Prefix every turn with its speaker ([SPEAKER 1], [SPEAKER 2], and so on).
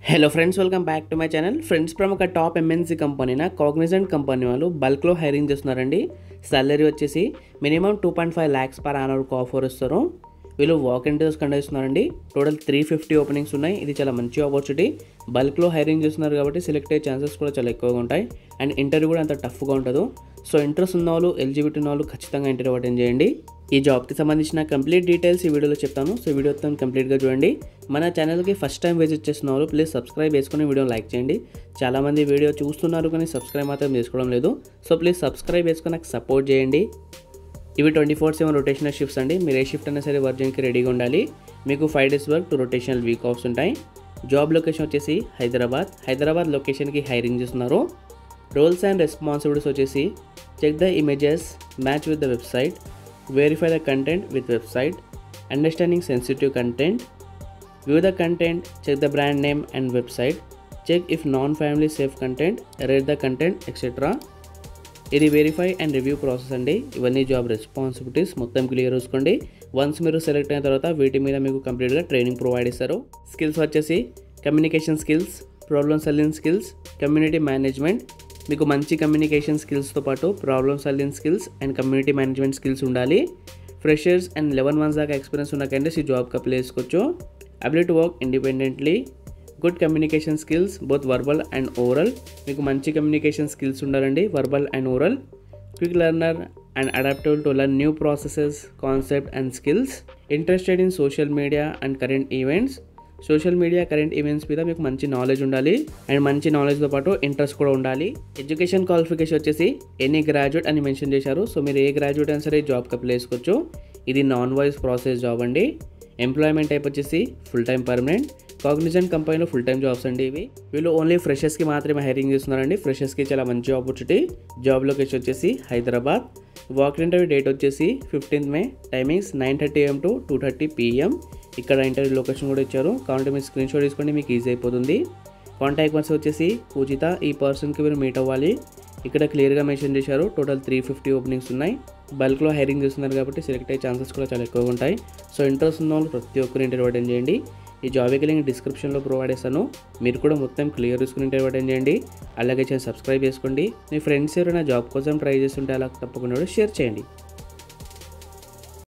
[SPEAKER 1] hello friends welcome back to my channel friends ప్రముఖ top MNC కంపెనీన Cognizant company వాళ్ళు బల్క్లో హైరింగ్ చేస్తున్నారండి సాలరీ వచ్చేసి minimum two point five lakhs per ఆనర్కి ఆఫర్ ఇస్తారు వీళ్ళు వాక్ ఇంటర్వ్యూస్ కండక్ట్ చేస్తున్నారండి టోటల్ త్రీ ఫిఫ్టీ ఓపెనింగ్స్ ఉన్నాయి ఇది చాలా మంచి ఆపర్చునిటీ బల్క్లో హైరింగ్ చేస్తున్నారు కాబట్టి సెలెక్ట్ అయ్యే ఛాన్సెస్ కూడా చాలా ఎక్కువగా ఉంటాయి అండ్ ఇంటర్వ్యూ కూడా అంత టఫ్గా ఉంటుంది సో ఇంట్రెస్ట్ ఉన్న వాళ్ళు ఎలిజిబిలిటీ ఉన్న వాళ్ళు ఖచ్చితంగా ఇంటర్వ్యూ అటెండ్ చేయండి ఈ జాబ్కి సంబంధించిన కంప్లీట్ డీటెయిల్స్ ఈ వీడియోలో చెప్తాను సో వీడియో మొత్తం కంప్లీట్గా చూడండి మన ఛానల్కి ఫస్ట్ టైం విజిట్ చేస్తున్న వాళ్ళు ప్లీజ్ సబ్స్క్రైబ్ చేసుకుని వీడియో లైక్ చేయండి చాలామంది వీడియో చూస్తున్నారు కానీ సబ్స్క్రైబ్ మాత్రం చేసుకోవడం లేదు సో ప్లీజ్ సబ్స్క్రైబ్ చేసుకుని నాకు సపోర్ట్ చేయండి ఇవి twenty four seven rotational shifts అండి మీరు ఏ షిఫ్ట్ అయినా సరే వర్జన్కి రెడీగా ఉండాలి మీకు five days work two rotational week offs ఉంటాయి జాబ్ లొకేషన్ వచ్చేసి హైదరాబాద్ హైదరాబాద్ లొకేషన్కి హైరింగ్ చేస్తున్నారు రోల్స్ అండ్ రెస్పాన్సిబిలిటీస్ వచ్చేసి check the images match with the website verify the content with website understanding sensitive content view the content check the brand name and website check if non family safe content rate the content etcetera ఇది verify and review process అండి ఇవన్నీ job responsibilities మొత్తం clear చూసుకోండి once మీరు select అయిన తర్వాత వీటి మీద మీకు కంప్లీట్గా ట్రైనింగ్ ప్రొవైడ్ ఇస్తారు స్కిల్స్ వచ్చేసి communication skills problem solving skills community management మీకు మంచి కమ్యూనికేషన్ స్కిల్స్తో పాటు problem solving skills and community management skills ఉండాలి ఫ్రెషర్స్ అండ్ లెవెన్ మంత్స్ దాకా ఎక్స్పీరియన్స్ ఉన్న క్యాండిడేట్స్ ఈ జాబ్కి అప్లై చేసుకోవచ్చు ability work independently good communication skills both verbal and oral మీకు మంచి కమ్యూనికేషన్ స్కిల్స్ ఉండాలండి verbal and oral quick learner and adaptable to learn new processes concept and skills interested in social media and current events social media current events మీద మీకు మంచి knowledge ఉండాలి and మంచి నాలెడ్జ్తో పాటు interest కూడా ఉండాలి ఎడ్యుకేషన్ క్వాలిఫికేషన్ వచ్చేసి ఎనీ గ్రాడ్యుయేట్ అని మెన్షన్ చేశారు సో మీరు ఏ గ్రాడ్యుయేట్ అయినా సరే జాబ్కి అప్లై చేసుకోవచ్చు ఇది నాన్ వాయిస్ ప్రాసెస్ జాబ్ అండి ఎంప్లాయ్మెంట్ టైప్ వచ్చేసి ఫుల్ టైం పర్మనెంట్ కాగ్నిజెంట్ కంపెనీలో ఫుల్ టైం జాబ్స్ అండి ఇవి వీళ్ళు ఓన్లీ ఫ్రెషర్స్కి మాత్రమే హైరింగ్ చేస్తున్నారండి ఫ్రెషర్స్కి చాలా మంచి ఆపర్చునిటీ జాబ్ లొకేషన్ వచ్చేసి హైదరాబాద్ వాక్ ఇంటర్వ్యూ డేట్ వచ్చేసి fifteenth May timings nine thirty AM to two thirty PM ఇక్కడ ఇంటర్వ్యూ లొకేషన్ కూడా ఇచ్చారు కాబట్టి మీరు స్క్రీన్ షాట్ తీసుకోండి మీకు ఈజీ అయిపోతుంది కాంటాక్ట్ పర్సన్ వచ్చేసి పూజిత ఈ పర్సన్కి మీరు మీట్ అవ్వాలి ఇక్కడ క్లియర్గా మెన్షన్ చేశారు టోటల్ త్రీ ఫిఫ్టీ ఓపెనింగ్స్ ఉన్నాయి బల్క్లో హైరింగ్ చేస్తున్నారు కాబట్టి సెలెక్ట్ అయ్యే ఛాన్సెస్ కూడా చాలా ఎక్కువగా ఉంటాయి సో ఇంట్రెస్ట్ ఉన్న వాళ్ళు ప్రతి ఒక్కరు ఇంటర్వ్యూ అటెండ్ చేయండి ఈ జాబ్కి లింక్ డిస్క్రిప్షన్లో ప్రొవైడ్ చేస్తాను మీరు కూడా మొత్తం క్లియర్ చేసుకుని ఇంటర్వ్యూ అటెండ్ చేయండి అలాగే సబ్స్క్రైబ్ చేసుకోండి మీ ఫ్రెండ్స్ ఎవరైనా జాబ్ కోసం ట్రై చేస్తుంటే అలా తప్పకుండా షేర్ చేయండి